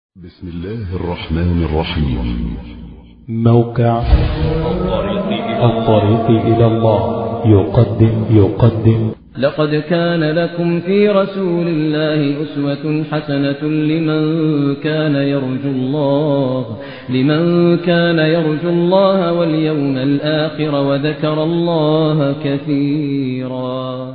بسم الله الرحمن الرحيم موقع الطريق إلى الله يقدم يقدم لقد كان لكم في رسول الله أسوة حسنة لمن كان يرجو الله لمن كان يرجو الله واليوم الآخر وذكر الله كثيرا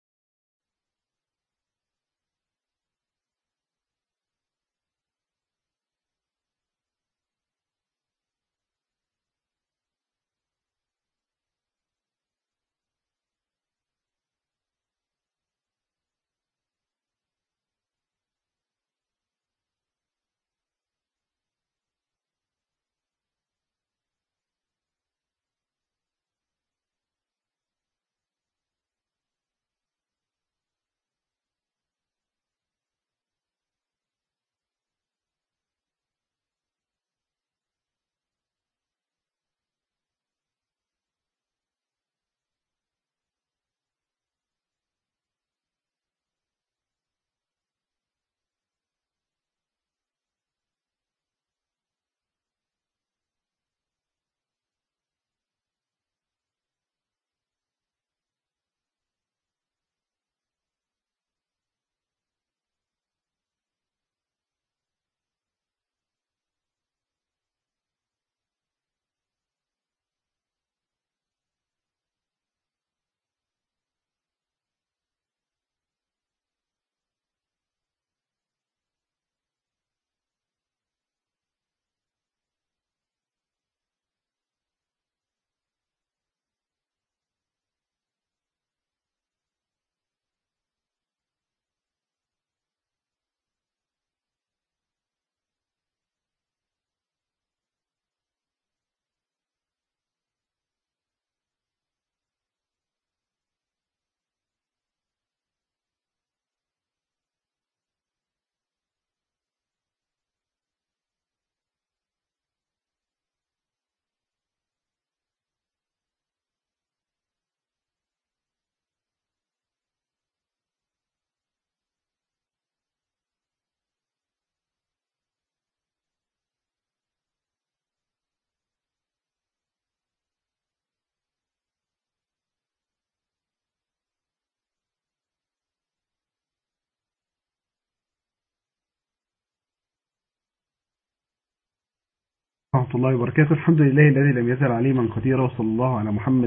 ورحمة الله وبركاته الحمد لله الذي لم يزل عليما قديرا وصلى الله على محمد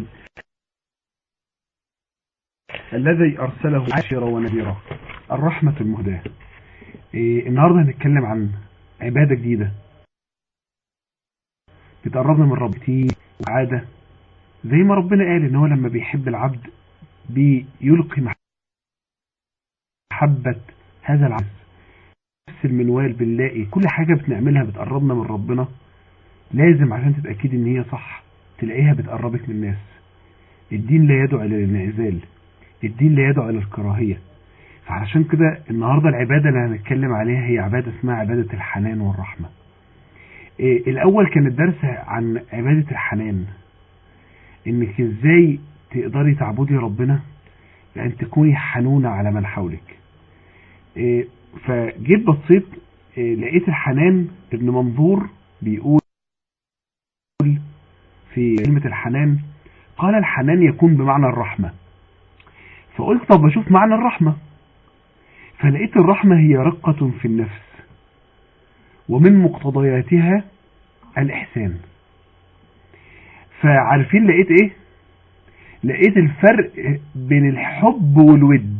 الذي أرسله عاشرا ونذيرا الرحمة المهداة إيه النهاردة هنتكلم عن عبادة جديدة بتقربنا من رب كتير وعادة زي ما ربنا قال ان هو لما بيحب العبد بيلقي محبة هذا العبد نفس المنوال بنلاقي كل حاجة بنعملها بتقربنا من ربنا لازم عشان تتأكدي ان هي صح تلاقيها بتقربك من الناس الدين لا يدعو الى الانعزال الدين لا يدعو الى الكراهية فعلشان كده النهاردة العبادة اللي هنتكلم عليها هي عبادة اسمها عبادة الحنان والرحمة إيه الاول كان الدرس عن عبادة الحنان انك ازاي تقدري تعبدي ربنا بان تكوني حنونة على من حولك إيه فجيت بصيت إيه لقيت الحنان ابن منظور بيقول في كلمة الحنان قال الحنان يكون بمعنى الرحمة فقلت طب بشوف معنى الرحمة فلقيت الرحمة هي رقة في النفس ومن مقتضياتها الإحسان فعارفين لقيت ايه لقيت الفرق بين الحب والود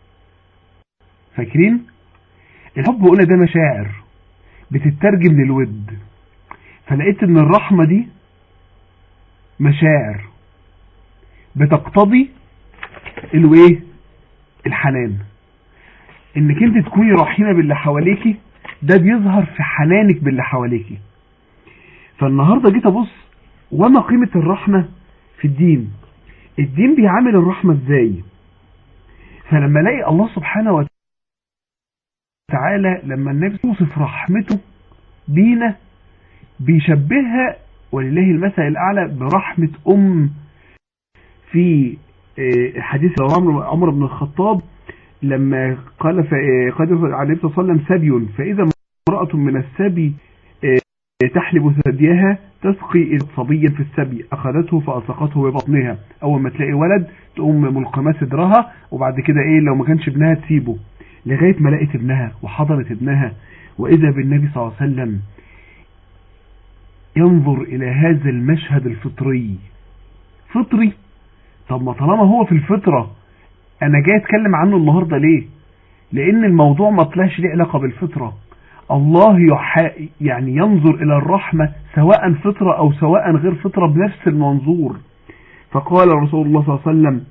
فاكرين الحب قلنا ده مشاعر بتترجم للود فلقيت ان الرحمة دي مشاعر بتقتضي الايه الحنان انك انت تكوني رحيمة باللي حواليكي ده بيظهر في حنانك باللي حواليكي فالنهاردة جيت ابص وما قيمة الرحمة في الدين الدين بيعامل الرحمة ازاي فلما الاقي الله سبحانه وتعالى لما النبي يوصف رحمته بينا بيشبهها ولله المثل الأعلى برحمة أم في حديث عمر عمر بن الخطاب لما قال قد عليه الصلاة والسلام سبي فإذا امرأة من السبي تحلب ثديها تسقي صبيا في السبي أخذته فألصقته ببطنها أول ما تلاقي ولد تقوم ملقمة صدرها وبعد كده إيه لو ما كانش ابنها تسيبه لغاية ما لقيت ابنها وحضنت ابنها وإذا بالنبي صلى الله عليه وسلم ينظر إلى هذا المشهد الفطري فطري طب ما طالما هو في الفطرة أنا جاي أتكلم عنه النهاردة ليه لأن الموضوع ما طلعش ليه علاقة بالفطرة الله يح... يعني ينظر إلى الرحمة سواء فطرة أو سواء غير فطرة بنفس المنظور فقال رسول الله صلى الله عليه وسلم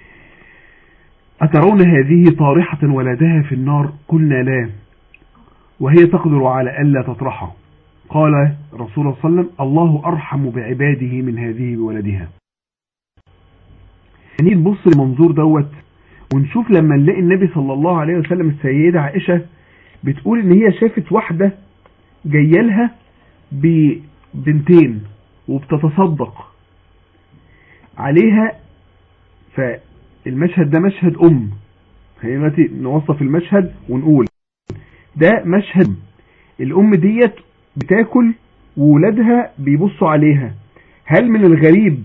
أترون هذه طارحة ولدها في النار قلنا لا وهي تقدر على ألا تطرحه قال رسول الله صلى الله عليه وسلم الله أرحم بعباده من هذه بولدها يعني نبص المنظور دوت ونشوف لما نلاقي النبي صلى الله عليه وسلم السيدة عائشة بتقول ان هي شافت واحدة جايه لها ببنتين وبتتصدق عليها فالمشهد ده مشهد ام خلينا دلوقتي نوصف المشهد ونقول ده مشهد الام ديت بتاكل وولادها بيبصوا عليها هل من الغريب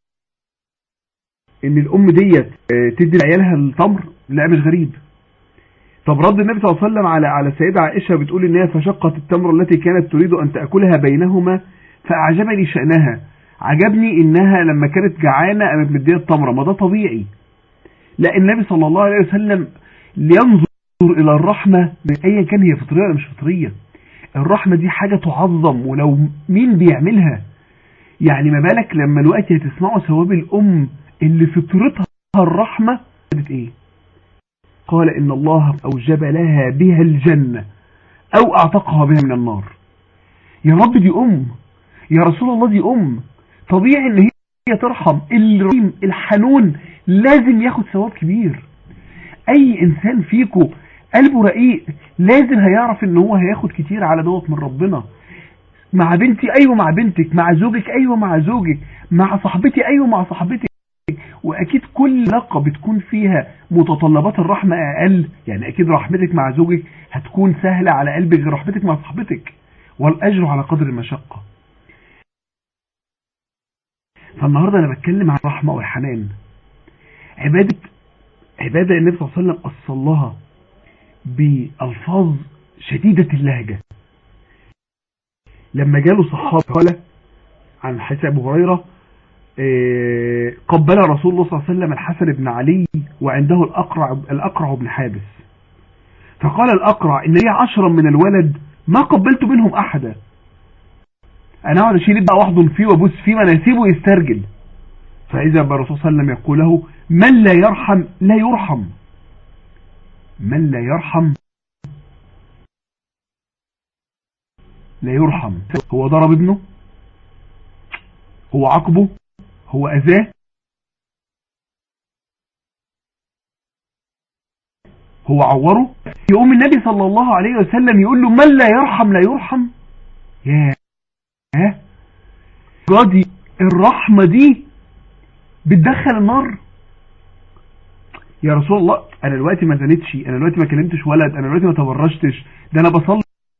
ان الام ديت تدي لعيالها التمر لا مش غريب طب رد النبي صلى الله عليه وسلم على على السيدة عائشة بتقول ان هي فشقت التمر التي كانت تريد ان تأكلها بينهما فأعجبني شأنها عجبني انها لما كانت جعانة قامت مديها التمرة ما ده طبيعي لا النبي صلى الله عليه وسلم لينظر الى الرحمة من ايا كان هي فطرية ولا مش فطرية الرحمة دي حاجة تعظم ولو مين بيعملها يعني ما بالك لما الوقت هتسمعوا ثواب الام اللي فطرتها الرحمة قالت ايه قال إن الله أوجب لها بها الجنة أو أعتقها بها من النار يا رب دي أم يا رسول الله دي أم طبيعي إن هي ترحم الرحيم الحنون لازم ياخد ثواب كبير أي إنسان فيكو قلبه رقيق لازم هيعرف إن هو هياخد كتير على دوت من ربنا مع بنتي أيوة مع بنتك مع زوجك أيوة مع زوجك مع صاحبتي أيوة مع صاحبتك واكيد كل علاقه بتكون فيها متطلبات الرحمه اقل يعني اكيد رحمتك مع زوجك هتكون سهله على قلبك غير رحمتك مع صاحبتك والاجر على قدر المشقه فالنهارده انا بتكلم عن الرحمه والحنان عباده عباده النبي صلى الله عليه وسلم اصلها بالفاظ شديده اللهجه لما جاله صحابه قال عن حديث ابو هريره قبل رسول الله صلى الله عليه وسلم الحسن بن علي وعنده الأقرع, الأقرع بن حابس فقال الأقرع إن لي عشرا من الولد ما قبلت منهم أحدا أنا أقعد أشيل بقى واحد فيه وابوس فيه ما نسيبه يسترجل فإذا بالرسول صلى الله عليه وسلم يقول له من لا يرحم لا يرحم من لا يرحم لا يرحم هو ضرب ابنه هو عاقبه هو أذاه هو عوره يقوم النبي صلى الله عليه وسلم يقول له من لا يرحم لا يرحم يا جادي الرحمة دي بتدخل النار يا رسول الله انا دلوقتي ما زنتش انا دلوقتي ما كلمتش ولد انا دلوقتي ما تبرجتش ده انا بصلي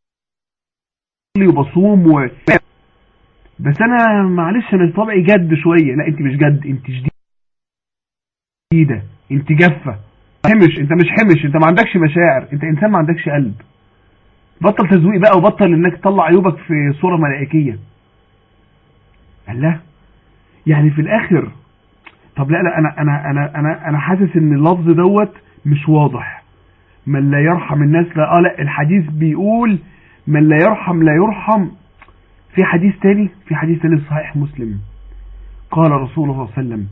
وبصوم و... بس انا معلش انا طبعي جد شوية لا انت مش جد انت شديدة انت جافة حمش انت مش حمش انت ما عندكش مشاعر انت انسان ما عندكش قلب بطل تزويق بقى وبطل انك تطلع عيوبك في صورة ملائكية الله يعني في الاخر طب لا لا انا انا انا انا انا حاسس ان اللفظ دوت مش واضح من لا يرحم الناس لا اه لا الحديث بيقول من لا يرحم لا يرحم في حديث تاني في حديث تاني في صحيح مسلم قال رسول الله صلى الله عليه وسلم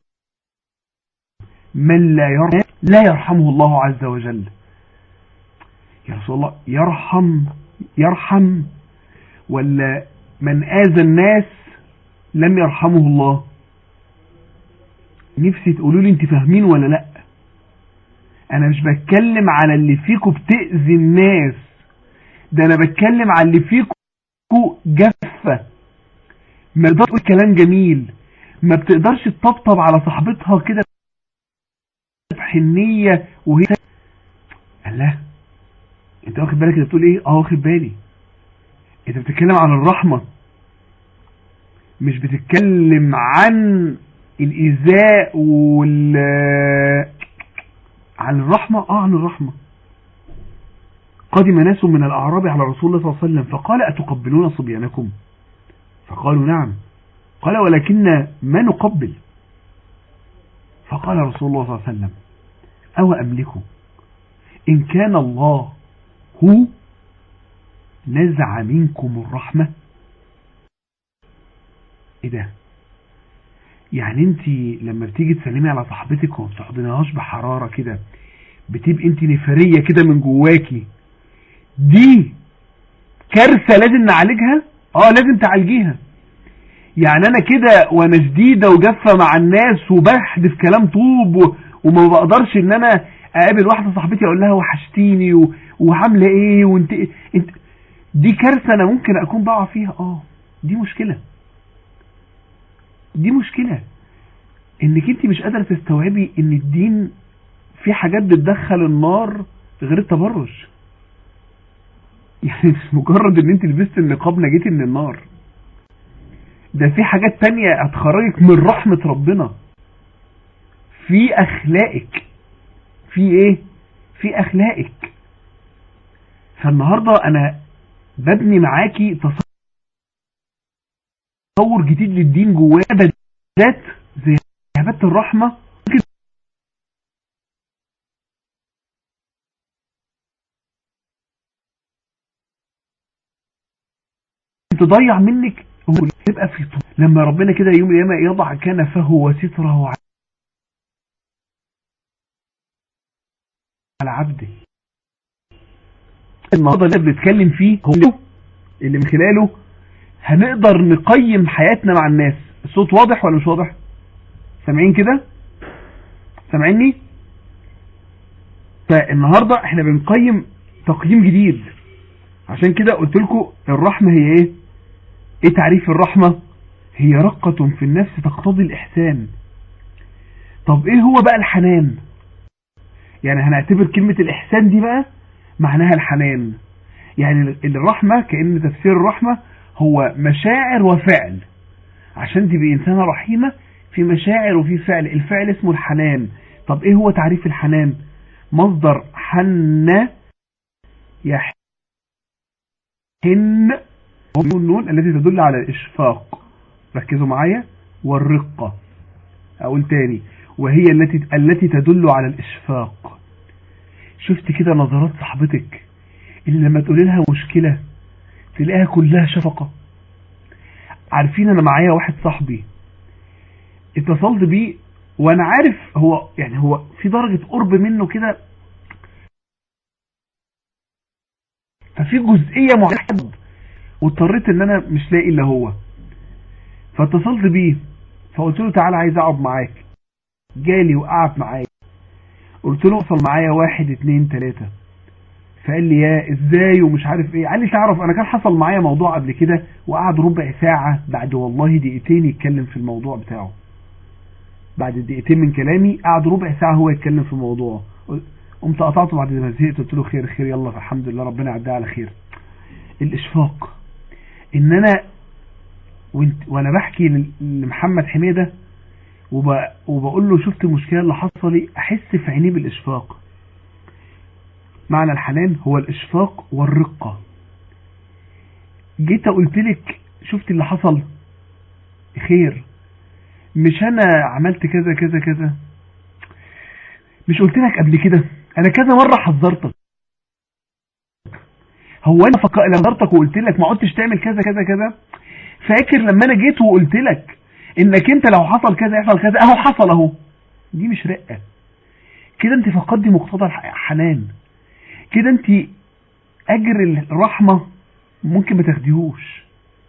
من لا يرحم لا يرحمه الله عز وجل يا رسول الله يرحم يرحم ولا من آذى الناس لم يرحمه الله نفسي تقولوا لي انت فاهمين ولا لا انا مش بتكلم على اللي فيكم بتأذي الناس ده انا بتكلم على اللي فيكم جافة ما تقدرش تقول كلام جميل ما بتقدرش تطبطب على صاحبتها كده بحنية وهي الله انت واخد بالك انت بتقول ايه اه واخد بالي انت بتتكلم عن الرحمة مش بتتكلم عن الإيذاء وال عن الرحمة اه عن الرحمة قدم ناس من الأعراب على رسول الله صلى الله عليه وسلم فقال أتقبلون صبيانكم فقالوا نعم قال ولكن ما نقبل فقال رسول الله صلى الله عليه وسلم أو أملكه إن كان الله هو نزع منكم الرحمة ايه ده يعني انت لما بتيجي تسلمي على صاحبتك وما بتحضنهاش بحرارة كده بتبقي انت نفرية كده من جواكي دي كارثة لازم نعالجها اه لازم تعالجيها يعني انا كده وانا شديدة وجافة مع الناس وبحدث كلام طوب و... وما بقدرش ان انا اقابل واحدة صاحبتي اقول لها وحشتيني و... وعاملة ايه وانت انت دي كارثة انا ممكن اكون بقع فيها اه دي مشكلة دي مشكلة انك انت مش قادرة تستوعبي ان الدين في حاجات بتدخل النار غير التبرج يعني مش مجرد ان انت لبست النقاب نجيتي من النار ده في حاجات تانية هتخرجك من رحمة ربنا في اخلاقك في ايه في اخلاقك فالنهاردة انا ببني معاكي تصور جديد للدين جوايا بالذات زي عبادة الرحمة تضيع منك تبقى في طول لما ربنا كده يوم القيامة يضع كنفه وستره على عبده النهارده اللي بنتكلم فيه هو اللي من خلاله هنقدر نقيم حياتنا مع الناس الصوت واضح ولا مش واضح سامعين كده سامعيني فالنهاردة احنا بنقيم تقييم جديد عشان كده قلت لكم الرحمة هي ايه ايه تعريف الرحمة هي رقة في النفس تقتضي الاحسان طب ايه هو بقى الحنان يعني هنعتبر كلمة الاحسان دي بقى معناها الحنان يعني الرحمة كأن تفسير الرحمة هو مشاعر وفعل عشان تبقى إنسانة رحيمة في مشاعر وفي فعل الفعل اسمه الحنان طب ايه هو تعريف الحنان مصدر حن يحن النون التي تدل على الإشفاق ركزوا معايا والرقة أقول تاني وهي التي التي تدل على الإشفاق شفت كده نظرات صاحبتك اللي لما تقول لها مشكلة تلاقيها كلها شفقة عارفين انا معايا واحد صاحبي اتصلت بيه وانا عارف هو يعني هو في درجة قرب منه كده ففي جزئية معينة واضطريت ان انا مش لاقي الا هو فاتصلت بيه فقلت له تعالى عايز اقعد معاك جالي وقعد معايا قلت له وصل معايا واحد اتنين تلاتة فقال لي يا ازاي ومش عارف ايه قال لي تعرف انا كان حصل معايا موضوع قبل كده وقعد ربع ساعة بعد والله دقيقتين يتكلم في الموضوع بتاعه بعد دقيقتين من كلامي قعد ربع ساعة هو يتكلم في الموضوع قمت قطعته بعد ما زهقت قلت له خير خير يلا فالحمد لله ربنا يعديها على خير الاشفاق ان انا وانت وانا بحكي لمحمد حميدة وب... وبقول له شفت المشكلة اللي حصلي احس في عينيه بالاشفاق معنى الحنان هو الاشفاق والرقة جيت قلت لك شفت اللي حصل خير مش انا عملت كذا كذا كذا مش قلت لك قبل كده انا كذا مرة حذرتك هو انا فك... لما حذرتك وقلت لك ما عدتش تعمل كذا كذا كذا فاكر لما انا جيت وقلت لك انك انت لو حصل كذا يحصل كذا اهو حصل اهو دي مش رقة كده انت فقدتي مقتضى الحنان كده انت اجر الرحمة ممكن ما تاخديهوش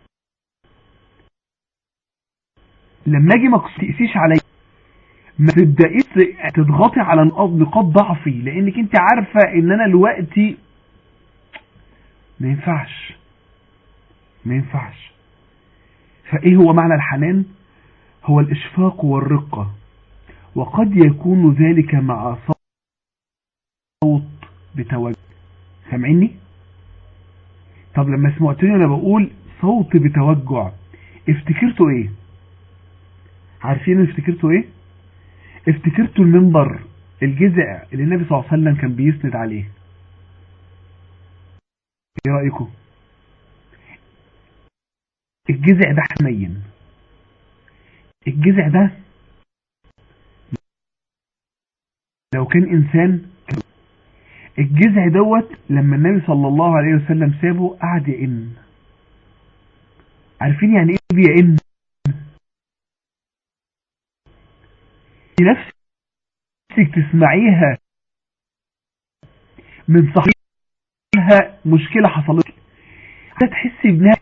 لما اجي ما تقسيش عليا ما تبدأيش تضغطي على نقاط ضعفي لانك انت عارفة ان انا دلوقتي ما ينفعش ما ينفعش فايه هو معنى الحنان هو الاشفاق والرقة وقد يكون ذلك مع صوت بتوجه سامعيني طب لما سمعتني وانا بقول صوت بتوجع افتكرتوا ايه عارفين افتكرتوا ايه افتكرتوا المنبر الجذع اللي النبي صلى الله عليه وسلم كان بيسند عليه ايه رأيكم الجذع ده حنين الجذع ده لو كان انسان الجذع دوت لما النبي صلى الله عليه وسلم سابه قعد يئن عارفين يعني ايه بيئن نفسك تسمعيها من صاحبها مشكلة حصلت لك تحسي بنها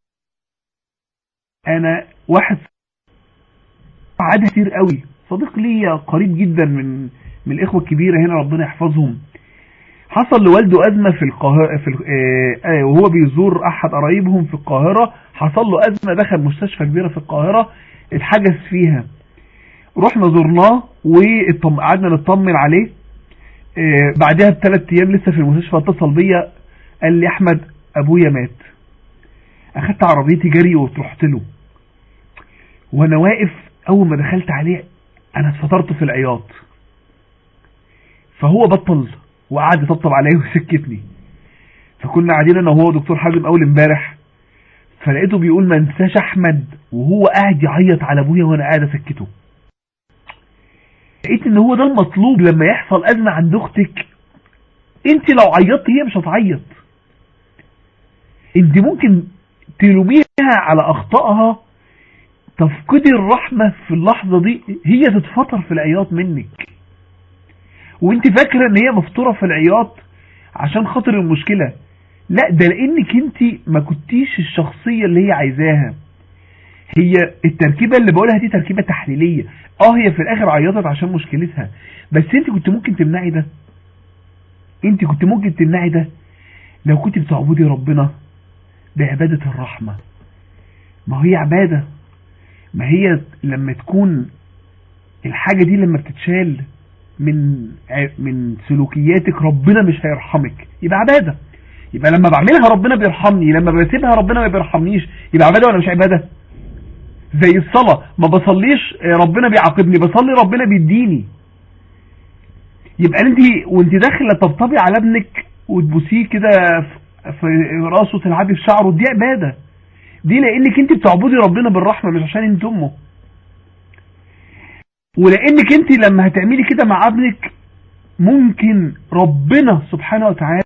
انا واحد عادة كتير قوي صديق ليا قريب جدا من من الاخوة الكبيرة هنا ربنا يحفظهم حصل لوالده أزمة في القاهرة في آه وهو بيزور أحد قرايبهم في القاهرة حصل له أزمة دخل مستشفى كبيرة في القاهرة اتحجز فيها رحنا زرناه وقعدنا نطمن عليه آه بعدها بثلاث أيام لسه في المستشفى اتصل بيا قال لي أحمد أبويا مات أخدت عربيتي جري ورحت له وأنا واقف أول ما دخلت عليه أنا اتفطرت في العياط فهو بطل وقعد يطبطب عليا وسكتني فكنا قاعدين انا وهو دكتور حازم اول امبارح فلقيته بيقول ما انساش احمد وهو قاعد يعيط على ابويا وانا قاعد اسكته لقيت ان هو ده المطلوب لما يحصل ازمه عند اختك انت لو عيطت هي مش هتعيط انت ممكن تلوميها على اخطائها تفقدي الرحمه في اللحظه دي هي تتفطر في العياط منك وانت فاكرة ان هي مفطورة في العياط عشان خاطر المشكلة لا ده لانك انت ما كنتيش الشخصية اللي هي عايزاها هي التركيبة اللي بقولها دي تركيبة تحليلية اه هي في الاخر عيطت عشان مشكلتها بس انت كنت ممكن تمنعي ده انت كنت ممكن تمنعي ده لو كنت بتعبدي ربنا بعبادة الرحمة ما هي عبادة ما هي لما تكون الحاجة دي لما بتتشال من من سلوكياتك ربنا مش هيرحمك يبقى عبادة يبقى لما بعملها ربنا بيرحمني لما بسيبها ربنا ما بيرحمنيش يبقى عبادة ولا مش عبادة زي الصلاة ما بصليش ربنا بيعاقبني بصلي ربنا بيديني يبقى انت وانت داخله تطبطبي على ابنك وتبوسيه كده في راسه تلعبي في شعره دي عبادة دي لانك انت بتعبدي ربنا بالرحمة مش عشان انت امه ولانك انت لما هتعملي كده مع ابنك ممكن ربنا سبحانه وتعالى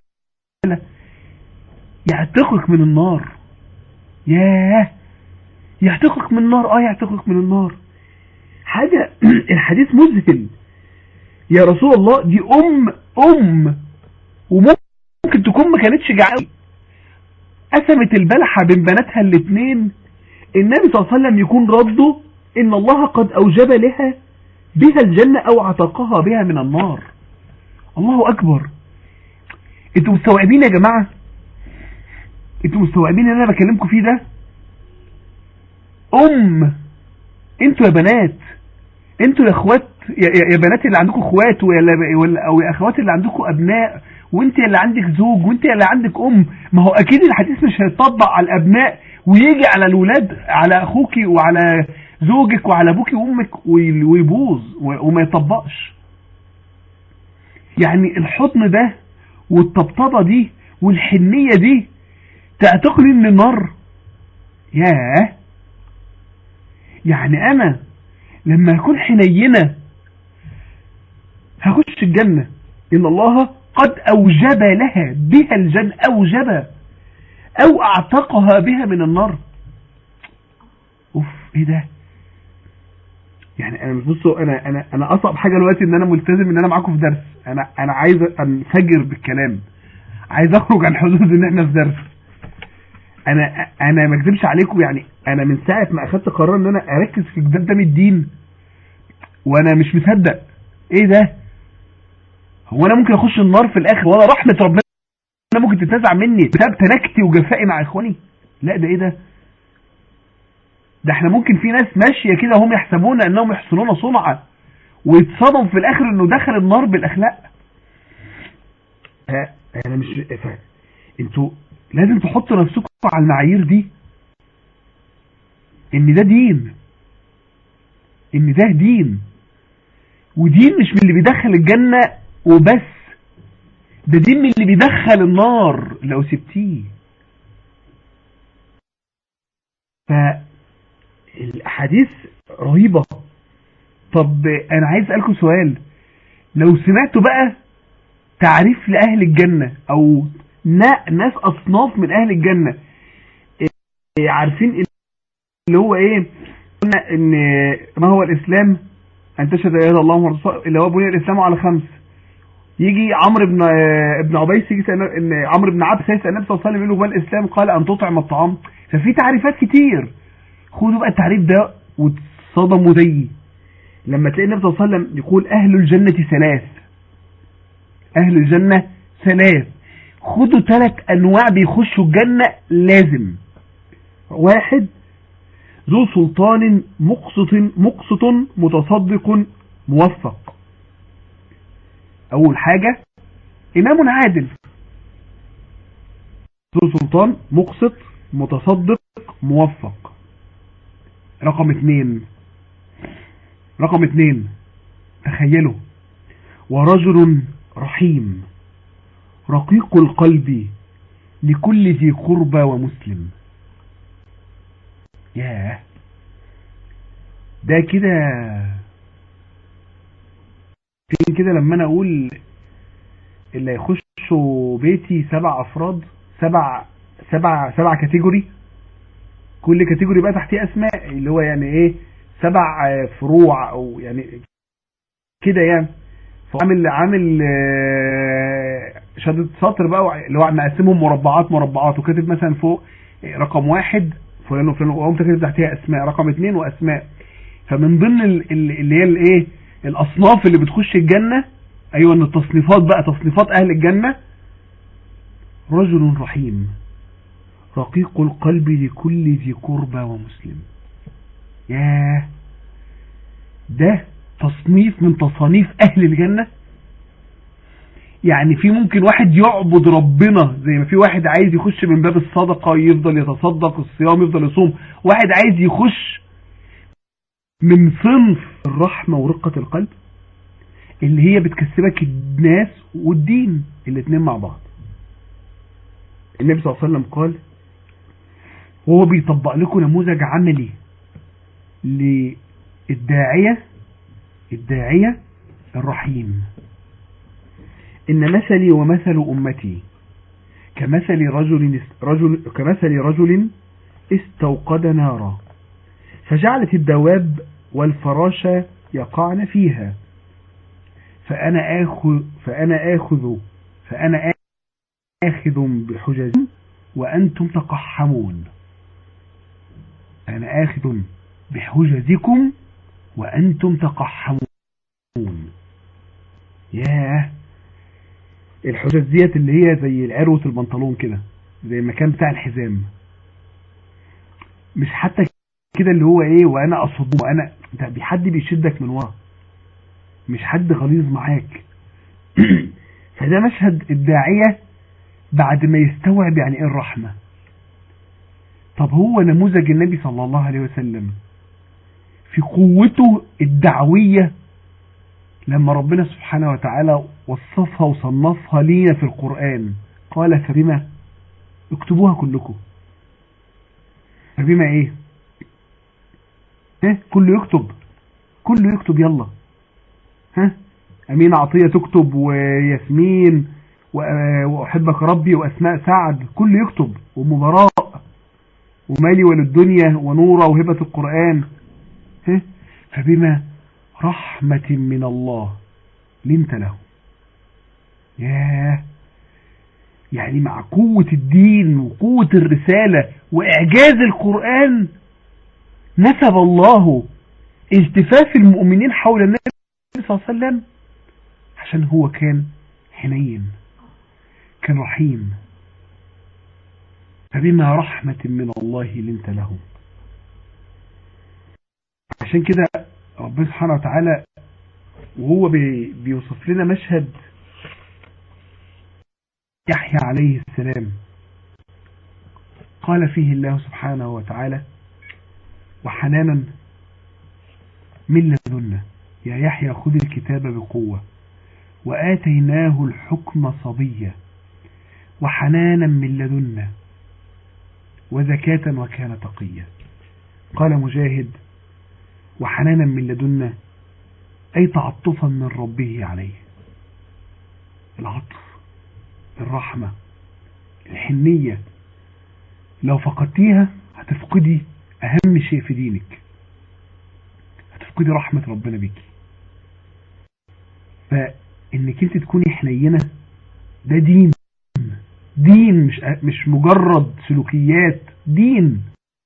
يعتقك من النار ياه يعتقك من النار اه يعتقك من النار حاجة الحديث مذهل يا رسول الله دي ام ام وممكن تكون ما كانتش جعانه قسمت البلحة بين بناتها الاثنين النبي صلى الله عليه وسلم يكون رده ان الله قد اوجب لها بها الجنة او عتقها بها من النار الله اكبر انتوا مستوعبين يا جماعة انتوا مستوعبين اللي انا بكلمكم فيه ده ام انتوا يا بنات انتوا يا اخوات يا, يا بنات اللي عندكم اخوات ولا او يا اخوات اللي عندكم ابناء وانت اللي عندك زوج وانت اللي عندك ام ما هو اكيد الحديث مش هيطبق على الابناء ويجي على الولاد على اخوك وعلى زوجك وعلى ابوك وامك ويبوظ وما يطبقش يعني الحضن ده والطبطبه دي والحنيه دي تعتقلي من النار ياه يعني انا لما اكون حنينه هخش الجنه ان الله قد اوجب لها بها الجنه اوجب او اعتقها بها من النار اوف ايه ده يعني انا بصوا انا انا انا اصعب حاجه دلوقتي ان انا ملتزم ان انا معاكم في درس انا انا عايز انفجر بالكلام عايز اخرج عن حدود ان احنا في درس انا انا ما اكذبش عليكم يعني انا من ساعه ما اخدت قرار ان انا اركز في كتاب ده من الدين وانا مش مصدق ايه ده هو انا ممكن اخش النار في الاخر ولا رحمه ربنا ممكن تتنزع مني بسبب تنكتي وجفائي مع اخواني لا ده ايه ده ده احنا ممكن في ناس ماشية كده هم يحسبون انهم يحسنون صنعا ويتصدم في الاخر انه دخل النار بالاخلاق انا مش فاهم انتوا لازم تحطوا نفسكم على المعايير دي ان ده دين ان ده دين ودين مش من اللي بيدخل الجنة وبس ده دين من اللي بيدخل النار لو سبتيه فالأحاديث رهيبة طب أنا عايز أسألكم سؤال لو سمعتوا بقى تعريف لأهل الجنة أو ناس أصناف من أهل الجنة إيه عارفين اللي هو إيه قلنا إن ما هو الإسلام أن تشهد لا إله إلا الله ورسوله اللي هو بني الإسلام على خمس يجي عمرو بن ابن عبيس يجي ان عمرو بن عبس يسال النبي صلى الله عليه وسلم يقول له ما الاسلام قال ان تطعم الطعام ففي تعريفات كتير خدوا بقى التعريف ده وتصدموا زيي لما تلاقي النبي صلى الله عليه وسلم يقول اهل الجنه ثلاث اهل الجنه ثلاث خدوا ثلاث انواع بيخشوا الجنه لازم واحد ذو سلطان مقسط مقسط متصدق موفق اول حاجة امام عادل ذو سلطان مقسط متصدق موفق رقم اتنين رقم اتنين تخيلوا ورجل رحيم رقيق القلب لكل ذي قربى ومسلم ياه ده كده فين كده لما انا اقول اللي هيخشوا بيتي سبع افراد سبع سبع سبع كاتيجوري كل كاتيجوري بقى تحتيه اسماء اللي هو يعني ايه سبع فروع او يعني كده يعني فعامل عامل شهاده سطر بقى اللي هو مقسمهم مربعات مربعات وكاتب مثلا فوق رقم واحد فلان وفلان وقمت كاتب تحتيها اسماء رقم اثنين واسماء فمن ضمن اللي هي الايه الاصناف اللي بتخش الجنة ايوه ان التصنيفات بقى تصنيفات اهل الجنة رجل رحيم رقيق القلب لكل ذي قربى ومسلم ياه ده تصنيف من تصانيف اهل الجنة يعني في ممكن واحد يعبد ربنا زي ما في واحد عايز يخش من باب الصدقة يفضل يتصدق الصيام يفضل يصوم واحد عايز يخش من صنف الرحمة ورقة القلب اللي هي بتكسبك الناس والدين الاتنين مع بعض النبي صلى الله عليه وسلم قال وهو بيطبق لكم نموذج عملي للداعية الداعية الرحيم إن مثلي ومثل أمتي كمثل رجل, رجل كمثل رجل استوقد نارا فجعلت الدواب والفراش يقعن فيها فأنا آخذ فأنا آخذ فأنا آخذ بحجج وأنتم تقحمون أنا آخذ بحجزكم وأنتم تقحمون ياه الحجز ديت اللي هي زي العروة البنطلون كده زي المكان بتاع الحزام مش حتى كده اللي هو ايه وانا اصد وانا ده حد بيشدك من ورا مش حد غليظ معاك فده مشهد الداعية بعد ما يستوعب يعني ايه الرحمة طب هو نموذج النبي صلى الله عليه وسلم في قوته الدعوية لما ربنا سبحانه وتعالى وصفها وصنفها لينا في القرآن قال فبما اكتبوها كلكم فبما ايه ها كله يكتب كله يكتب يلا ها امين عطية تكتب وياسمين واحبك ربي واسماء سعد كله يكتب ومبراء ومالي وللدنيا ونورة وهبة القرآن ها فبما رحمة من الله لنت له ياه يعني مع قوة الدين وقوة الرسالة وإعجاز القرآن نسب الله التفاف المؤمنين حول النبي صلى الله عليه وسلم عشان هو كان حنين كان رحيم فبما رحمة من الله لنت له عشان كده ربنا سبحانه وتعالى وهو بي بيوصف لنا مشهد يحيى عليه السلام قال فيه الله سبحانه وتعالى وحنانا من لدنا يا يحيى خذ الكتاب بقوة وآتيناه الحكم صبيا وحنانا من لدنا وزكاة وكان تقيا قال مجاهد وحنانا من لدنا أي تعطفا من ربه عليه العطف الرحمة الحنية لو فقدتيها هتفقدي أهم شيء في دينك هتفقدي رحمة ربنا بيكي فإنك انت تكوني حنينة ده دين دين مش مش مجرد سلوكيات دين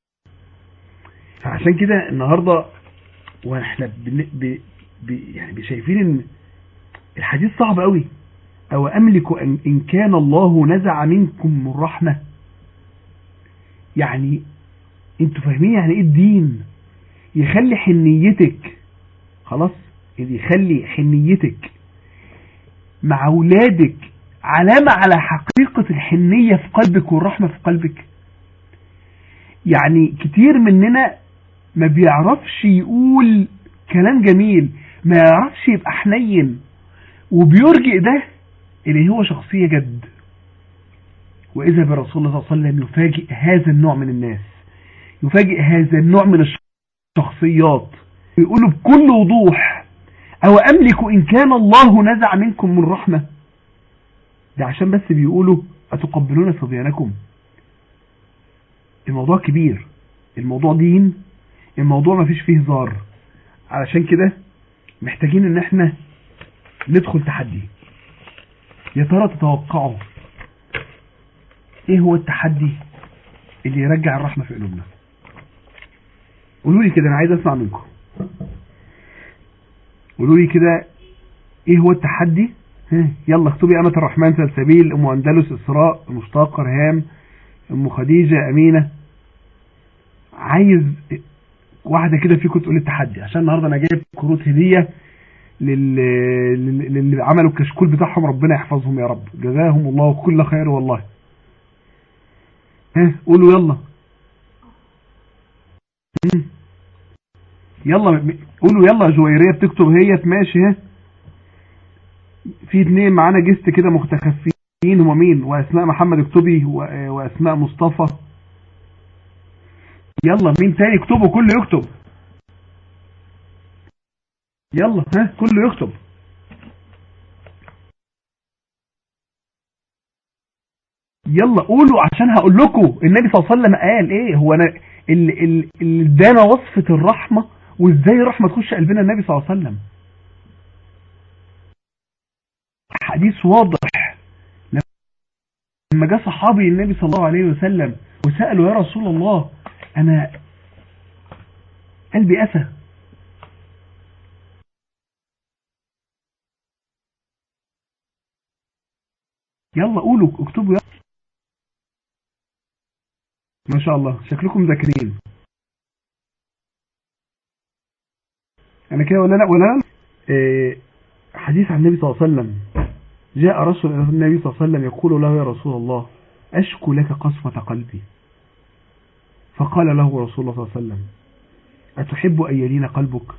فعشان كده النهارده واحنا بن... ب... ب... يعني شايفين ان الحديث صعب قوي او املك ان, إن كان الله نزع منكم من رحمه يعني انتوا فاهمين يعني ايه الدين يخلي حنيتك خلاص يخلي حنيتك مع اولادك علامة على حقيقة الحنية في قلبك والرحمة في قلبك يعني كتير مننا ما بيعرفش يقول كلام جميل ما يعرفش يبقى حنين وبيرجئ ده اللي هو شخصية جد وإذا برسول الله صلى الله عليه وسلم يفاجئ هذا النوع من الناس يفاجئ هذا النوع من الشخصيات ويقول بكل وضوح أو أملك إن كان الله نزع منكم من رحمة ده عشان بس بيقولوا أتقبلون صبيانكم الموضوع كبير الموضوع دين الموضوع ما فيش فيه هزار علشان كده محتاجين ان احنا ندخل تحدي يا ترى تتوقعوا ايه هو التحدي اللي يرجع الرحمة في قلوبنا قولوا لي كده انا عايز اسمع منكم قولوا لي كده ايه هو التحدي يلا اكتبي أمة الرحمن سلسبيل أم أندلس إسراء مشتاق رهام أم خديجة أمينة عايز واحدة كده فيكم تقول التحدي عشان النهاردة أنا جايب كروت هدية للي عملوا الكشكول بتاعهم ربنا يحفظهم يا رب جزاهم الله كل خير والله ها قولوا يلا يلا قولوا يلا جويرية بتكتب هي ماشي ها في اتنين معانا جست كده مختخفين هما مين واسماء محمد اكتبي واسماء مصطفى يلا مين تاني اكتبوا كله يكتب يلا ها كله يكتب يلا قولوا عشان هقول لكم النبي صلى الله عليه وسلم قال ايه هو انا اللي ادانا وصفة الرحمة وازاي الرحمة تخش قلبنا النبي صلى الله عليه وسلم حديث واضح لما جاء صحابي النبي صلى الله عليه وسلم وسألوا يا رسول الله أنا قلبي أسى يلا قولوا اكتبوا يلا ما شاء الله شكلكم ذاكرين انا كده ولا لا ولا لا إيه حديث عن النبي صلى الله عليه وسلم جاء رسول النبي صلى الله عليه وسلم يقول له يا رسول الله أشكو لك قسوة قلبي فقال له رسول الله صلى الله عليه وسلم أتحب أن يلين قلبك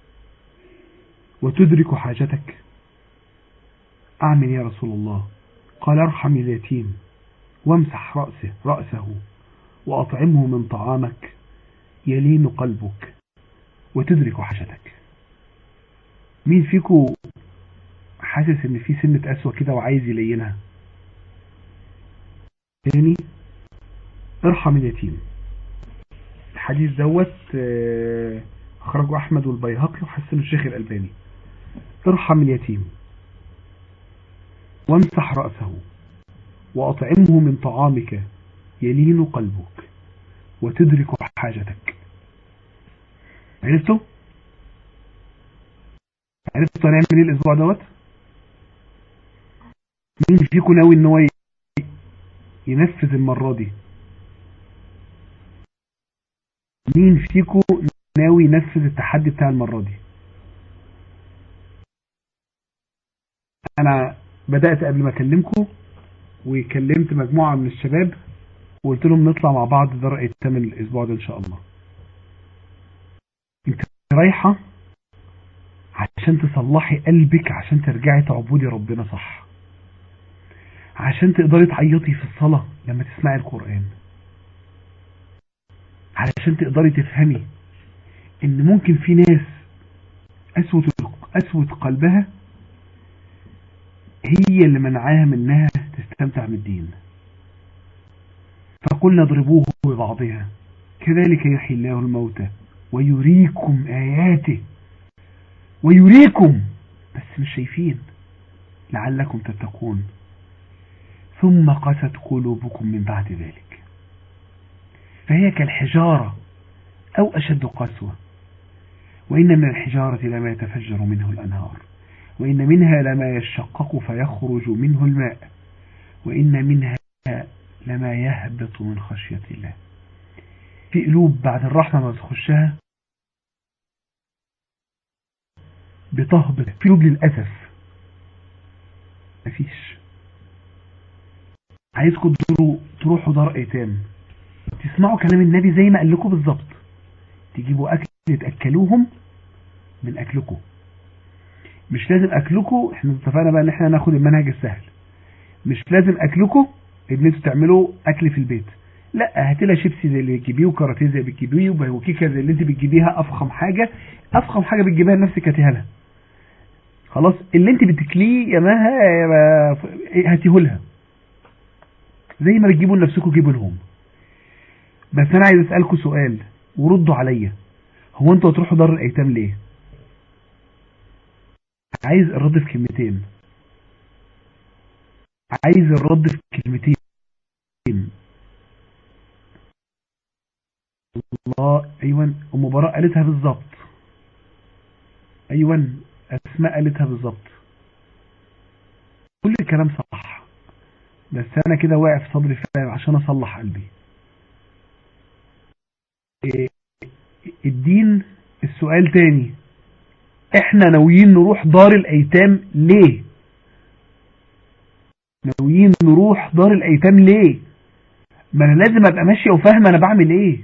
وتدرك حاجتك أعمل يا رسول الله قال ارحم اليتيم وامسح رأسه, رأسه وأطعمه من طعامك يلين قلبك وتدرك حاجتك مين فيكم حاسس ان في سنة قسوة كده وعايز يلينها تاني ارحم اليتيم الحديث دوت اخرجه احمد والبيهقي وحسنه الشيخ الالباني ارحم اليتيم وامسح رأسه واطعمه من طعامك يلين قلبك وتدرك حاجتك عرفتوا عرفتوا هنعمل ايه الاسبوع دوت مين فيكم ناوي ان هو ينفذ المرة دي مين فيكم ناوي ينفذ التحدي بتاع المرة دي انا بدأت قبل ما اكلمكم وكلمت مجموعة من الشباب وقلت لهم نطلع مع بعض دار ايتام الاسبوع ده ان شاء الله انت رايحة عشان تصلحي قلبك عشان ترجعي تعبدي ربنا صح عشان تقدري تعيطي في الصلاة لما تسمعي القرآن علشان تقدري تفهمي ان ممكن في ناس اسود اسود قلبها هي اللي منعاها منها تستمتع بالدين فقلنا اضربوه ببعضها كذلك يحيي الله الموتى ويريكم آياته ويريكم بس مش شايفين لعلكم تتقون ثم قست قلوبكم من بعد ذلك فهي كالحجارة أو أشد قسوة وإن من الحجارة لما يتفجر منه الأنهار وإن منها لما يشقق فيخرج منه الماء وإن منها لما يهبط من خشية الله في قلوب بعد الرحمة ما تخشها بتهبط في قلوب للأسف مفيش عايزكم تروحوا دار ايتام تسمعوا كلام النبي زي ما قال لكم بالظبط تجيبوا اكل تاكلوهم من اكلكم مش لازم اكلكم احنا اتفقنا بقى ان احنا ناخد المنهج السهل مش لازم اكلكم ان انتوا تعملوا اكل في البيت لا هات لها شيبسي زي اللي بتجيبيه وكاراتيه زي اللي بتجيبيه وكيكه زي اللي انت بتجيبيها افخم حاجه افخم حاجه بتجيبيها لنفسك هاتيها لها خلاص اللي انت بتاكليه يا ماها هاتيه لها زي ما بتجيبوا لنفسكم جيبوا لهم بس انا عايز اسالكم سؤال وردوا عليا هو انتوا هتروحوا دار الايتام ليه عايز الرد في كلمتين عايز الرد في كلمتين الله ايوه ام براء قالتها بالظبط ايوه اسماء قالتها بالظبط كل الكلام صح بس انا كده واقع في صدري فعلا عشان اصلح قلبي إيه الدين السؤال تاني احنا ناويين نروح دار الايتام ليه ناويين نروح دار الايتام ليه ما انا لازم ابقى ماشيه وفاهمه انا بعمل ايه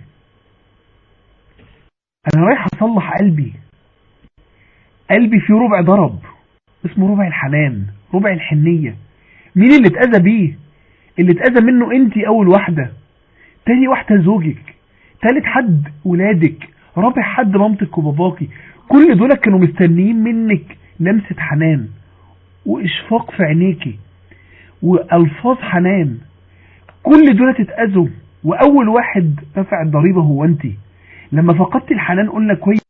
انا رايح اصلح قلبي قلبي فيه ربع ضرب اسمه ربع الحنان ربع الحنية مين اللي اتأذى بيه اللي اتأذى منه انت اول واحدة تاني واحدة زوجك تالت حد ولادك رابع حد مامتك وباباكي كل دول كانوا مستنيين منك لمسة حنان واشفاق في عينيكي والفاظ حنان كل دول تتأذوا واول واحد دفع الضريبة هو انت لما فقدت الحنان قلنا كويس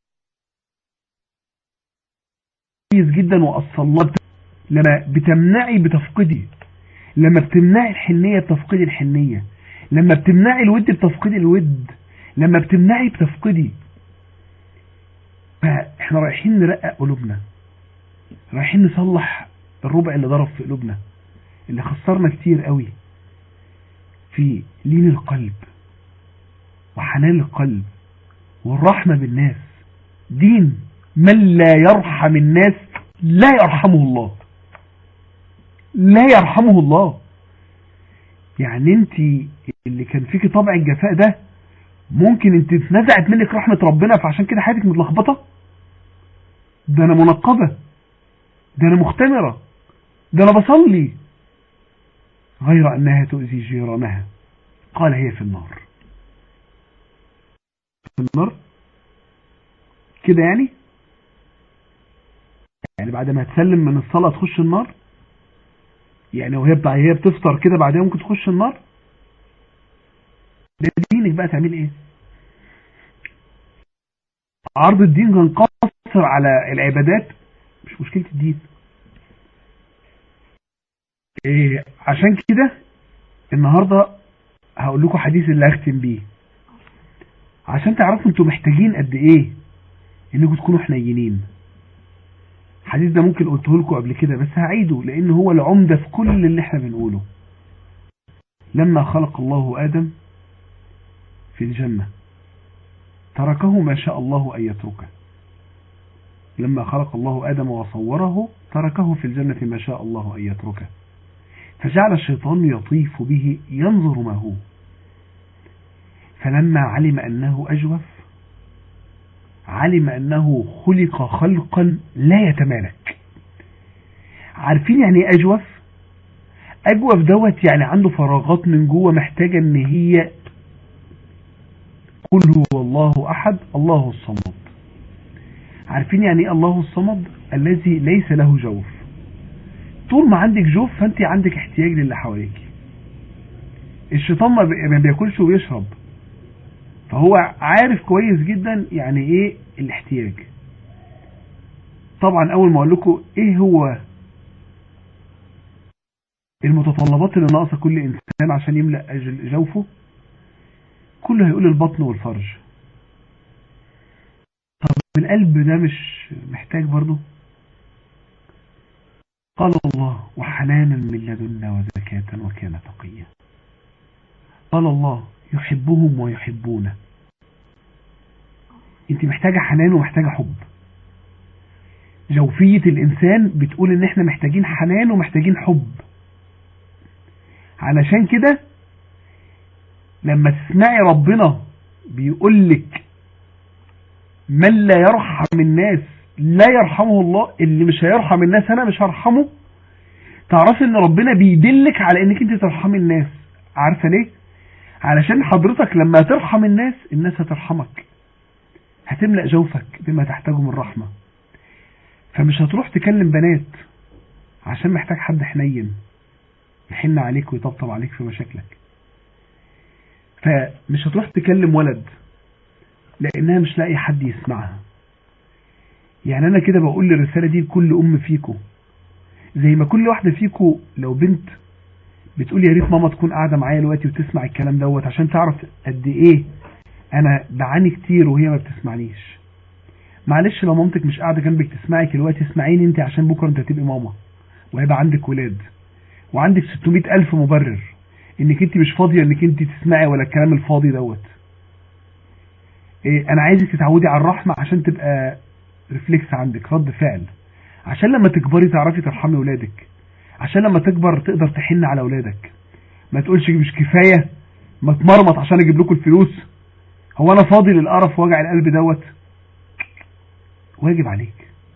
كويس جدا وأصلت لما بتمنعي بتفقدي لما بتمنعي الحنية بتفقدي الحنية لما بتمنعي الود بتفقدي الود لما بتمنعي بتفقدي فاحنا رايحين نرقق قلوبنا رايحين نصلح الربع اللي ضرب في قلوبنا اللي خسرنا كتير قوي في لين القلب وحنان القلب والرحمة بالناس دين من لا يرحم الناس لا يرحمه الله لا يرحمه الله يعني انت اللي كان فيك طبع الجفاء ده ممكن انت اتنزعت منك رحمة ربنا فعشان كده حياتك متلخبطة ده انا منقبة ده انا مختمرة ده انا بصلي غير انها تؤذي جيرانها قال هي في النار في النار كده يعني يعني بعد ما تسلم من الصلاة تخش النار يعني وهي بتاع هي بتفطر كده بعدها ممكن تخش النار ده دينك بقى تعمل ايه عرض الدين كان قاصر على العبادات مش مشكلة الدين إيه عشان كده النهاردة هقول لكم حديث اللي هختم بيه عشان تعرفوا انتوا محتاجين قد ايه انكم تكونوا حنينين الحديث ده ممكن قلته لكم قبل كده بس هعيده لان هو العمدة في كل اللي احنا بنقوله لما خلق الله آدم في الجنة تركه ما شاء الله أن يتركه لما خلق الله آدم وصوره تركه في الجنة ما شاء الله أن يتركه فجعل الشيطان يطيف به ينظر ما هو فلما علم أنه أجوف علم أنه خلق خلقا لا يتمالك عارفين يعني ايه أجوف أجوف دوت يعني عنده فراغات من جوه محتاجة ان هي قل هو الله أحد الله الصمد عارفين يعني ايه الله الصمد الذي ليس له جوف طول ما عندك جوف فانت عندك احتياج للي حواليك الشيطان ما بياكلش وبيشرب فهو عارف كويس جدا يعني ايه الاحتياج طبعا اول ما اقول لكم ايه هو المتطلبات اللي ناقصه كل انسان عشان يملأ جوفه كله هيقول البطن والفرج طب القلب ده مش محتاج برضه قال الله وحنانا من لدنا وزكاة وكان تقيا قال الله يحبهم ويحبونه انت محتاجة حنان ومحتاجة حب جوفية الإنسان بتقول إن إحنا محتاجين حنان ومحتاجين حب علشان كده لما تسمعي ربنا بيقول لك من لا يرحم الناس لا يرحمه الله اللي مش هيرحم الناس أنا مش هرحمه تعرفي إن ربنا بيدلك على إنك أنت ترحمي الناس عارفة ليه؟ علشان حضرتك لما ترحم الناس الناس هترحمك هتملأ جوفك بما تحتاجه من رحمة فمش هتروح تكلم بنات عشان محتاج حد حنين يحن عليك ويطبطب عليك في مشاكلك فمش هتروح تكلم ولد لانها مش لاقي حد يسمعها يعني انا كده بقول الرسالة دي لكل ام فيكو زي ما كل واحدة فيكو لو بنت بتقول يا ريت ماما تكون قاعدة معايا دلوقتي وتسمع الكلام دوت عشان تعرف قد ايه انا بعاني كتير وهي ما بتسمعنيش معلش لو مامتك مش قاعدة جنبك تسمعك دلوقتي اسمعيني انت عشان بكرة انت هتبقي ماما وهيبقى عندك ولاد وعندك 600 ألف مبرر انك انت مش فاضية انك انت تسمعي ولا الكلام الفاضي دوت إيه انا عايزك تتعودي على الرحمة عشان تبقى ريفلكس عندك رد فعل عشان لما تكبري تعرفي ترحمي ولادك عشان لما تكبر تقدر تحن على ولادك ما تقولش مش كفاية ما تمرمط عشان اجيب لكم الفلوس هو انا فاضي للقرف وجع القلب دوت واجب عليك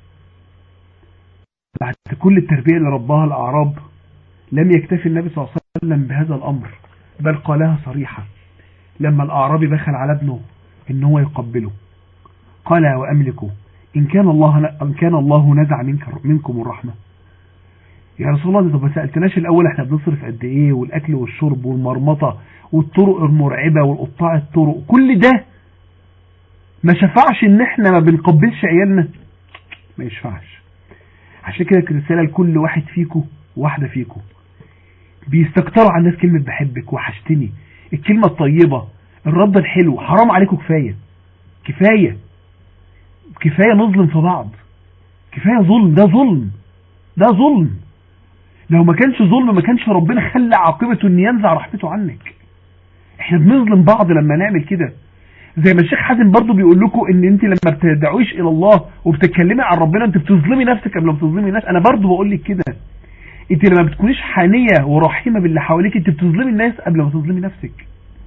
بعد كل التربية اللي رباها الأعراب لم يكتفي النبي صلى الله عليه وسلم بهذا الأمر بل قالها صريحة لما الأعرابي دخل على ابنه إن هو يقبله قال وأملكه إن كان الله إن كان الله نزع منك منكم الرحمة يا رسول الله طب ما سألتناش الأول احنا بنصرف قد إيه والأكل والشرب والمرمطة والطرق المرعبة والقطاع الطرق كل ده ما شفعش ان احنا ما بنقبلش عيالنا ما يشفعش عشان كده رسالة لكل واحد فيكم واحدة فيكم بيستكتروا على الناس كلمة بحبك وحشتني الكلمة الطيبة الرد الحلو حرام عليكم كفاية كفاية كفاية نظلم في بعض كفاية ظلم ده ظلم ده ظلم لو ما كانش ظلم ما كانش ربنا خلى عاقبته ان ينزع رحمته عنك احنا بنظلم بعض لما نعمل كده زي ما الشيخ حازم برضو بيقول لكم ان انت لما بتدعوش الى الله وبتتكلمي عن ربنا انت بتظلمي نفسك قبل ما بتظلمي الناس انا برضو بقول لك كده انت لما بتكونيش حانية ورحيمة باللي حواليك انت بتظلمي الناس قبل ما تظلمي نفسك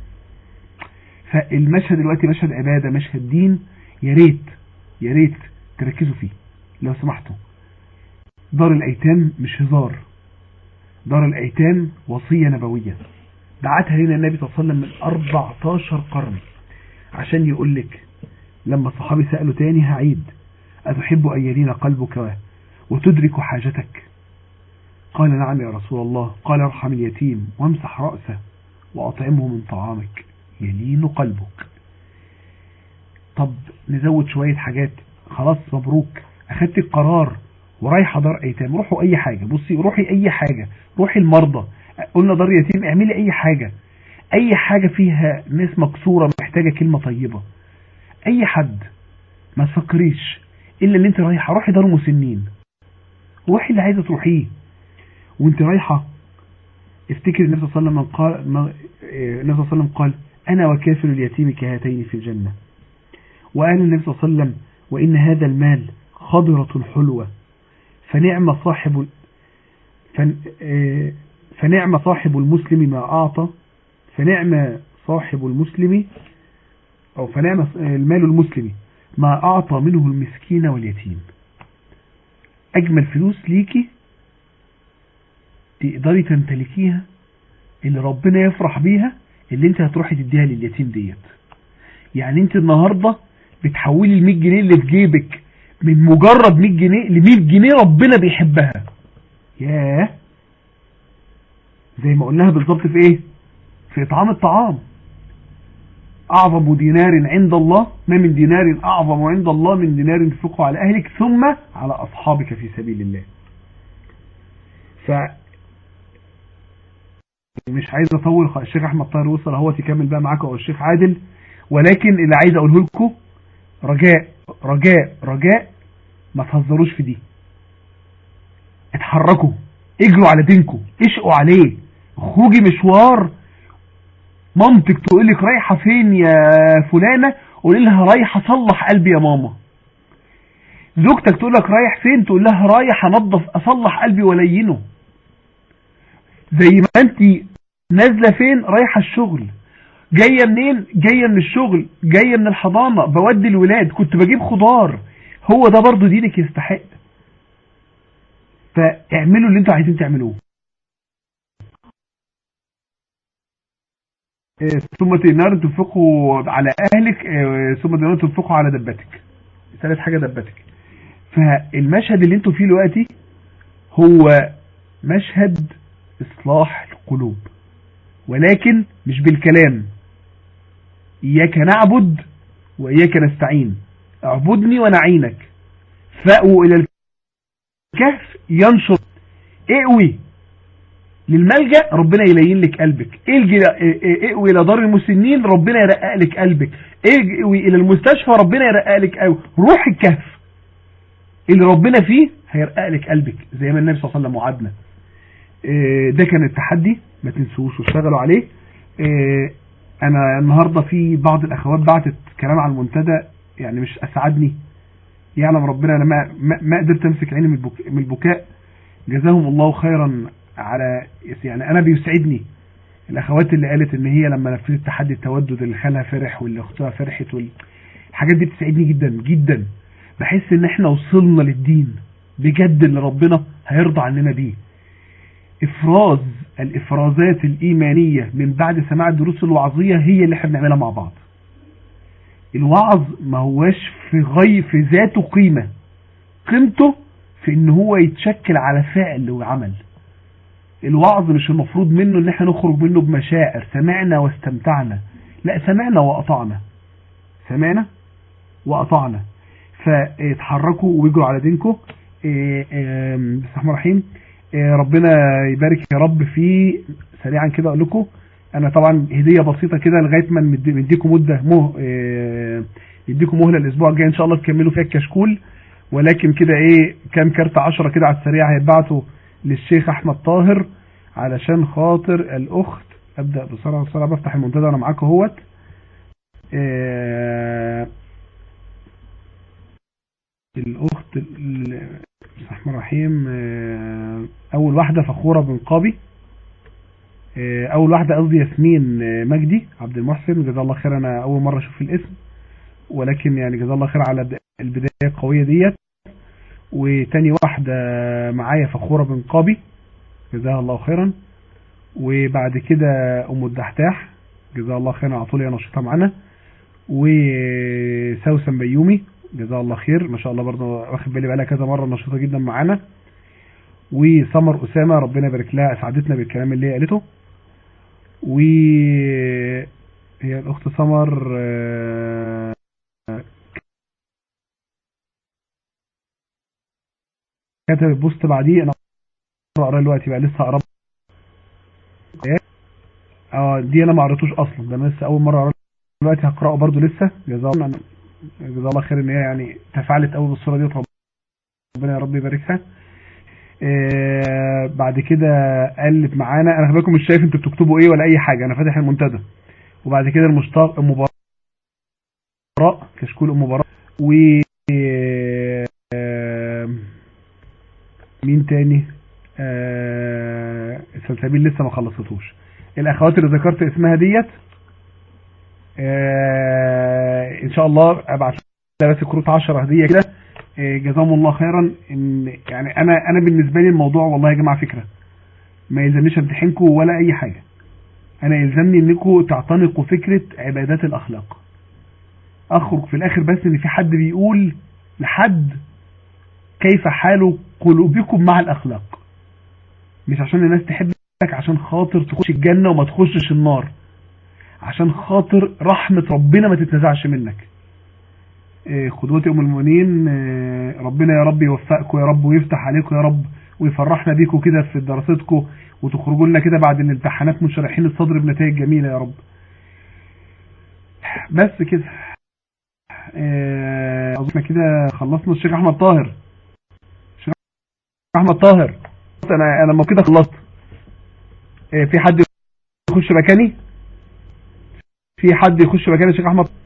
فالمشهد دلوقتي مشهد عبادة مشهد دين يا ريت يا ريت تركزوا فيه لو سمحتوا دار الايتام مش هزار دار الايتام وصية نبوية دعتها لنا النبي صلى الله عليه وسلم من 14 قرن عشان يقول لك لما الصحابي سأله تاني هعيد أتحب أن يلين قلبك وتدرك حاجتك قال نعم يا رسول الله قال ارحم اليتيم وامسح رأسه وأطعمه من طعامك يلين قلبك طب نزود شوية حاجات خلاص مبروك أخدت القرار ورايحة دار أيتام روحوا أي حاجة بصي روحي أي حاجة روحي المرضى قلنا دار يتيم اعملي أي حاجة أي حاجة فيها ناس مكسورة محتاجة كلمة طيبة أي حد ما تفكريش إلا اللي أنت رايحة روحي دار مسنين روحي اللي عايزة تروحيه وأنت رايحة افتكر النبي صلى الله عليه وسلم قال النبي صلى الله عليه وسلم قال أنا وكافر اليتيم كهاتين في الجنة وقال النبي صلى الله عليه وسلم وإن هذا المال خضرة حلوة فنعم صاحب فنعم صاحب المسلم ما أعطى فنعم صاحب المسلم أو فنعم المال المسلم ما أعطى منه المسكين واليتيم أجمل فلوس ليكي تقدري تمتلكيها اللي ربنا يفرح بيها اللي انت هتروحي تديها لليتيم ديت يعني انت النهاردة بتحولي ال 100 جنيه اللي في جيبك من مجرد 100 جنيه ل 100 جنيه ربنا بيحبها ياه زي ما قلناها بالظبط في ايه في اطعام الطعام اعظم دينار عند الله ما من دينار اعظم عند الله من دينار تنفقه على اهلك ثم على اصحابك في سبيل الله ف مش عايز اطول الشيخ احمد طاهر وصل اهو يكمل بقى معاكم او الشيخ عادل ولكن اللي عايز اقوله لكم رجاء رجاء رجاء ما تهزروش في دي اتحركوا اجروا على دينكم اشقوا عليه خروجي مشوار مامتك تقول لك رايحه فين يا فلانه قولي لها رايحه اصلح قلبي يا ماما زوجتك تقول لك رايح فين تقول لها رايح انظف اصلح قلبي ولينه زي ما انت نازله فين رايحه الشغل جايه منين جايه من الشغل جايه من الحضانه بودي الولاد كنت بجيب خضار هو ده برضو دينك يستحق فاعملوا اللي انتوا عايزين تعملوه ثم دينار تنفقوا على اهلك ثم دينار تنفقوا على دبتك ثالث حاجه دبتك فالمشهد اللي انتوا فيه دلوقتي هو مشهد اصلاح القلوب ولكن مش بالكلام اياك نعبد واياك نستعين اعبدني ونعينك فأووا الى الكهف ينشر اقوي للملجأ ربنا يلين لك قلبك اقوي الى دار المسنين ربنا يرقق لك قلبك اقوي الى المستشفى ربنا يرقق لك قلبك روح الكهف اللي ربنا فيه هيرقق لك قلبك زي ما النبي صلى الله عليه وسلم وعدنا ده كان التحدي ما تنسوش واشتغلوا عليه انا النهاردة في بعض الاخوات بعتت كلام على المنتدى يعني مش اسعدني يعلم ربنا انا ما, ما قدرت امسك عيني من البكاء جزاهم الله خيرا على يعني انا بيسعدني الاخوات اللي قالت ان هي لما نفذت تحدي التودد اللي خالها فرح واللي اختها فرحت الحاجات دي بتسعدني جدا جدا بحس ان احنا وصلنا للدين بجد اللي ربنا هيرضى عننا بيه افراز الافرازات الايمانية من بعد سماع الدروس الوعظية هي اللي احنا بنعملها مع بعض الوعظ ما هواش في غي في ذاته قيمة قيمته في ان هو يتشكل على فعل وعمل الوعظ مش المفروض منه ان احنا نخرج منه بمشاعر سمعنا واستمتعنا لا سمعنا وقطعنا سمعنا وقطعنا فاتحركوا واجروا على دينكم بسم الله الرحمن الرحيم ربنا يبارك يا رب في سريعا كده اقول لكم انا طبعا هديه بسيطه كده لغايه ما نديكم مده مه نديكم مهله الاسبوع الجاي ان شاء الله تكملوا فيها الكشكول ولكن كده ايه كام كارت 10 كده على السريع هيتبعتوا للشيخ احمد طاهر علشان خاطر الاخت ابدا بسرعه بسرعه بفتح المنتدى انا معاكم اهوت الاخت بسم الله الرحمن الرحيم اول واحده فخوره بن قابي اول واحده قصدي ياسمين مجدي عبد المحسن جزاه الله خير انا اول مره اشوف الاسم ولكن يعني جزاه الله خير على البدايه القويه ديت وتاني واحده معايا فخوره بن قابي جزاها الله خيرا وبعد كده ام الدحتاح جزاها الله خيرا على طول هي نشيطه معانا وسوسن بيومي جزاها الله خير ما شاء الله برضه واخد بالي بقى كذا مره نشيطه جدا معانا وسمر اسامه ربنا يبارك لها اسعدتنا بالكلام اللي هي قالته و هي الاخت سمر كتب البوست بعديه انا اقرا دلوقتي بقى لسه هقرا اه دي انا ما قريتوش اصلا ده انا لسه اول مره اقرا دلوقتي هقراه برضه لسه جزاه الله جزاه الله خير ان هي يعني تفاعلت قوي بالصوره دي ربنا يا رب يباركها آه بعد كده قالت معانا انا بالكم مش شايف انتوا بتكتبوا ايه ولا اي حاجه انا فاتح المنتدى وبعد كده المشتاق ام براء كشكول ام براء و آه مين تاني آه السلسبيل لسه ما خلصتوش الاخوات اللي ذكرت اسمها ديت آه ان شاء الله ابعت لها بس كروت 10 هديه كده آه جزاهم الله خيرا ان يعني انا انا بالنسبه لي الموضوع والله يا جماعه فكره ما يلزمنيش امتحنكم ولا اي حاجه انا يلزمني انكم تعتنقوا فكره عبادات الاخلاق اخرج في الاخر بس ان في حد بيقول لحد كيف حال قلوبكم مع الاخلاق مش عشان الناس تحبك عشان خاطر تخش الجنة وما تخشش النار عشان خاطر رحمة ربنا ما تتنزعش منك إيه، قدوتي ام المؤمنين إيه، ربنا يا رب يوفقكم يا رب ويفتح عليكم يا رب ويفرحنا بيكم كده في دراستكم وتخرجوا لنا كده بعد الامتحانات منشرحين الصدر بنتائج جميلة يا رب بس كده إيه، اظن كده خلصنا الشيخ احمد طاهر الشيخ احمد طاهر انا انا ما كده خلصت إيه، في حد يخش مكاني في حد يخش مكاني يا شيخ احمد